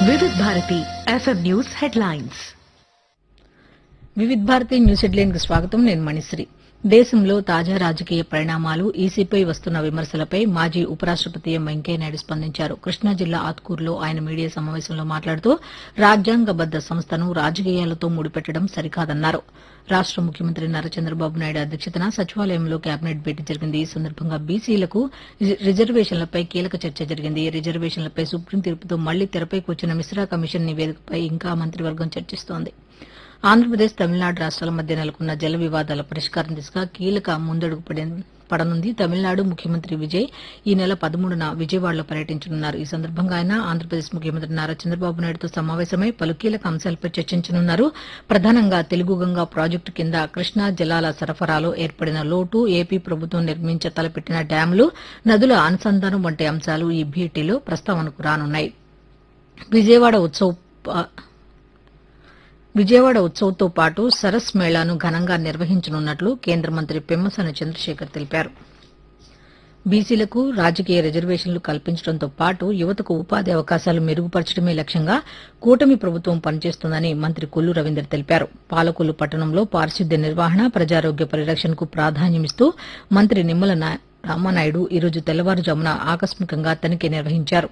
Vividh Bharati FM news headlines Vividh Bharati news headline కి స్వాగతం నేను మణిశ్రీ దేశంలో తాజా రాజకీయ పరిణామాలు ఈసీపై వస్తున్న విమర్శలపై మాజీ ఉపరాష్టపతి ఎం వెంకయ్యనాయుడు స్పందించారు కృష్ణా జిల్లా ఆత్కూరులో ఆయన మీడియా సమావేశంలో మాట్లాడుతూ రాజ్యాంగబద్ద సంస్థను రాజకీయాలతో ముడిపెట్టడం సరికాదన్నారు రాష్ట ముఖ్యమంత్రి నారా చంద్రబాబు నాయుడు అధ్యక్షతన సచివాలయంలో కేబినెట్ భేటీ జరిగింది ఈ సందర్భంగా బీసీలకు రిజర్వేషన్లపై కీలక చర్చ జరిగింది రిజర్వేషన్లపై సుప్రీం తీర్పుతో మళ్లీ తెరపైకి వచ్చిన మిశ్రా కమిషన్ నివేదికపై ఇంకా మంత్రివర్గం చర్చిస్తోంది ఆంధ్రప్రదేశ్ తమిళనాడు రాష్ట్రాల మధ్య నెలకొన్న జల వివాదాల పరిష్కారం దిశగా కీలక ముందడుగు పడి- పడనుంది తమిళనాడు ముఖ్యమంత్రి విజయ్ ఈ నెల పదమూడున విజయవాడలో పర్యటించనున్నారు ఈ సందర్భంగా ఆయన ఆంధ్రప్రదేశ్ ముఖ్యమంత్రి నారా చంద్రబాబు నాయుడుతో సమావేశమై పలు కీలక అంశాలపై చర్చించనున్నారు ప్రధానంగా తెలుగు గంగా ప్రాజెక్టు కింద కృష్ణా జలాల సరఫరాలో ఏర్పడిన లోటు ఏపీ ప్రభుత్వం నిర్మించ తలపెట్టిన డ్యాంలు నదుల అనుసంధానం వంటి అంశాలు ఈ భేటీలో ప్రస్తావనకు రానున్నాయి విజయవాడ ఉత్సవ్ ప- విజయవాడ ఉత్సవ్తో పాటు సరస్ మేళాను ఘనంగా నిర్వహించనున్నట్లు కేంద్ర మంత్రి పెమ్మసాని చంద్రశేఖర్ తెలిపారు బీసీలకు రాజకీయ రిజర్వేషన్లు కల్పించడంతో పాటు యువతకు ఉపాధి అవకాశాలు మెరుగుపరచడమే లక్ష్యంగా కూటమి ప్రభుత్వం పనిచేస్తోందని మంత్రి కొల్లు రవీందర్ తెలిపారు పాలకొల్లు పట్టణంలో పారిశుద్ధ్య నిర్వహణ ప్రజారోగ్య పరిరక్షణకు ప్రాధాన్యమిస్తూ మంత్రి నిమ్మల నా- రామానాయుడు ఈరోజు తెల్లవారుజామున ఆకస్మికంగా తనిఖీ నిర్వహించారు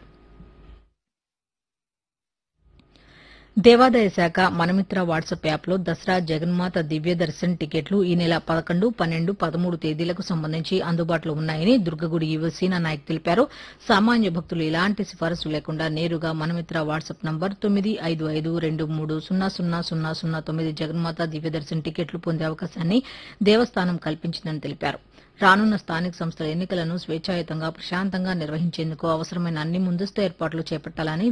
దేవాదాయ శాఖ మనమిత్ర వాట్సాప్ యాప్లో దసరా జగన్మాత దివ్య దర్శన్ టికెట్లు ఈ నెల పదకొండు పన్నెండు పదమూడు తేదీలకు సంబంధించి అందుబాటులో ఉన్నాయని దుర్గగుడి యువ సీనా నాయక్ తెలిపారు సామాన్య భక్తులు ఎలాంటి సిఫారసు లేకుండా నేరుగా మనమిత్ర వాట్సాప్ నంబర్ తొమ్మిది ఐదు ఐదు రెండు మూడు సున్నా సున్నా సున్నా సున్నా తొమ్మిది జగన్మాత దివ్య దర్శన్ టికెట్లు పొందే అవకాశాన్ని దేవస్థానం కల్పించిందని తెలిపారు రానున్న స్థానిక సంస్థల ఎన్నికలను స్వేచ్ఛాయుతంగా ప్రశాంతంగా నిర్వహించేందుకు అవసరమైన అన్ని ముందస్తు ఏర్పాట్లు చేపట్టాలని